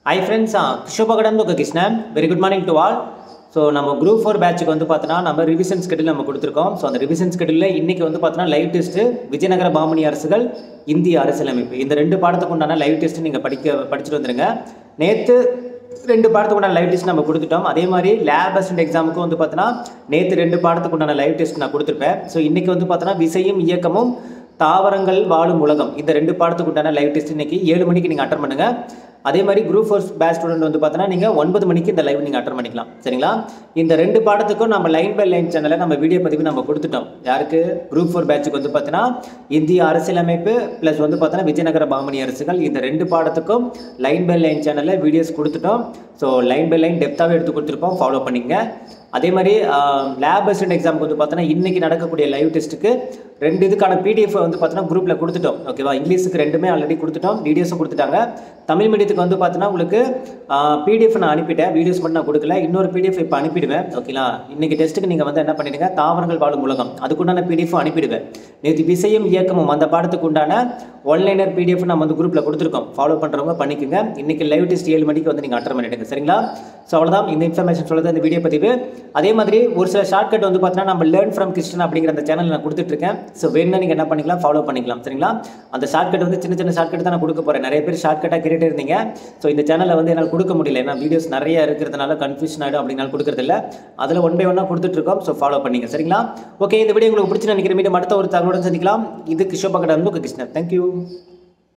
high friends கிஷோபகடன் ఒక Krishnan very good morning to all so நம்ம குரூப் ஃபோர் பேட்சுக்கு வந்து பார்த்தோன்னா நம்ம ரிவிஷன் ஸ்கெடியூல் நம்ம கொடுத்துருக்கோம் ஸோ அந்த ரிவிஷன் ஸ்கெடியூலில் இன்றைக்கி வந்து பார்த்தோன்னா லைவ் டெஸ்ட்டு விஜயநகர பாமணி அரசுகள் இந்திய அரசியலமைப்பு இந்த ரெண்டு பாடத்துக்கு உண்டான லைவ் டெஸ்ட் நீங்கள் படிக்க படிச்சுட்டு வந்துருங்க நேற்று ரெண்டு பாடத்துக்கு உண்டான லைவ் டெஸ்ட் நம்ம கொடுத்துட்டோம் அதே மாதிரி லேப் அசிஸ்டன்ட் எக்ஸாமுக்கும் வந்து பார்த்தோன்னா நேற்று ரெண்டு பாடத்துக்கு உண்டான லைவ் டெஸ்ட் நான் கொடுத்துருப்பேன் ஸோ இன்றைக்கி வந்து பார்த்தோன்னா விசையும் இயக்கமும் தாவரங்கள் வாழும் உலகம் இந்த ரெண்டு பாடத்துக்கு உண்டான லைவ் டெஸ்ட் இன்னைக்கு ஏழு மணிக்கு நீங்கள் அட்டன் பண்ணுங்கள் அதே மாதிரி குரூப் ஃபோர் பேட்ச் ஸ்டூடெண்ட் வந்து பார்த்தோன்னா நீங்கள் ஒன்பது மணிக்கு இந்த லைவ் நீங்கள் அட்டன் பண்ணிக்கலாம் சரிங்களா இந்த ரெண்டு பாடத்துக்கும் நம்ம லைன் பை லைன் சேனலில் நம்ம வீடியோ பதிவு நம்ம கொடுத்துட்டோம் யாருக்கு குரூப் ஃபோர் பேட்சுக்கு வந்து பார்த்தீங்கன்னா இந்திய அரசியலமைப்பு ப்ளஸ் வந்து பார்த்தோன்னா விஜயநகர பாமணி அரசுகள் இந்த ரெண்டு பாடத்துக்கும் லைன் பை லைன் சேனலில் வீடியோஸ் கொடுத்துட்டோம் ஸோ லைன் பை லைன் டெப்த்தாகவே எடுத்து கொடுத்துருப்போம் ஃபாலோ பண்ணிங்க அதே மாதிரி லேப் அசிஸ்டன்ட் எக்ஸாமுக்கு வந்து பார்த்தோன்னா இன்றைக்கி நடக்கக்கூடிய லைவ் டெஸ்ட்டுக்கு ரெண்டு இதுக்கான பிடிஎஃப் வந்து பார்த்தோன்னா குரூப்பில் கொடுத்துட்டோம் ஓகேவா இங்கிலீஷுக்கு ரெண்டுமே ஆல்ரெடி கொடுத்துட்டோம் வீடியோஸும் கொடுத்துட்டாங்க தமிழ் மீடியத்துக்கு வந்து பார்த்தோன்னா உங்களுக்கு பிடிஎஃப் நான் அனுப்பிட்டேன் வீடியோஸ் மட்டும் நான் கொடுக்கல இன்னொரு பிடிஎஃப் இப்போ அனுப்பிடுவேன் ஓகேங்களா இன்றைக்கி டெஸ்ட்டுக்கு நீங்கள் வந்து என்ன பண்ணிடுங்க தாவரங்கள் வாழும் உலகம் அதுக்குண்டான பிடிஎஃப் அனுப்பிடுவேன் நேற்று விசையும் இயக்கமும் அந்த பாடத்துக்கு உண்டான ஒன்லைனர் பிடிஎஃப் நம்ம வந்து குரூப்பில் கொடுத்துருக்கோம் ஃபாலோ பண்ணுறவங்க பண்ணிக்கோங்க இன்றைக்கி லைவ் டெஸ்ட் ஏழு மணிக்கு வந்து நீங்கள் அட்டன் பண்ணிடுங்க சரிங்களா ஸோ அவ்வளோதான் இந்த இன்ஃபர்மேஷன் சொல்லுறது இந்த வீடியோ பதிவு அதே மாதிரி ஒரு சில ஷார்ட்கட் வந்து பார்த்தீங்கன்னா நம்ம லேர்ன் ஃப்ரம் கிருஷ்ணன் அப்படிங்கிற அந்த சேனல் நான் கொடுத்துட்ருக்கேன் ஸோ வேணும்னா நீங்கள் என்ன பண்ணிக்கலாம் ஃபாலோ பண்ணிக்கலாம் சரிங்களா அந்த ஷார்ட்கட் வந்து சின்ன சின்ன ஷார்ட்கட் தான் நான் கொடுக்க போகிறேன் நிறைய பேர் ஷார்ட்கட்டாக கேட்டுட்டு இருந்தீங்க ஸோ இந்த சேனலில் வந்து என்னால் கொடுக்க முடியல ஏன்னா வீடியோஸ் நிறைய இருக்கிறதுனால கன்ஃபியூஷன் ஆகிடும் அப்படின்னால கொடுக்குறதில்ல அதில் ஒன் பை ஒன்னாக கொடுத்துட்ருக்கோம் ஸோ ஃபாலோ பண்ணிங்க சரிங்களா ஓகே இந்த வீடியோ உங்களுக்கு பிடிச்சி நினைக்கிற மீண்டும் அடுத்த ஒரு தகவலுடன் சந்திக்கலாம் இது கிஷோபா கடை கிருஷ்ணன் தேங்க்யூ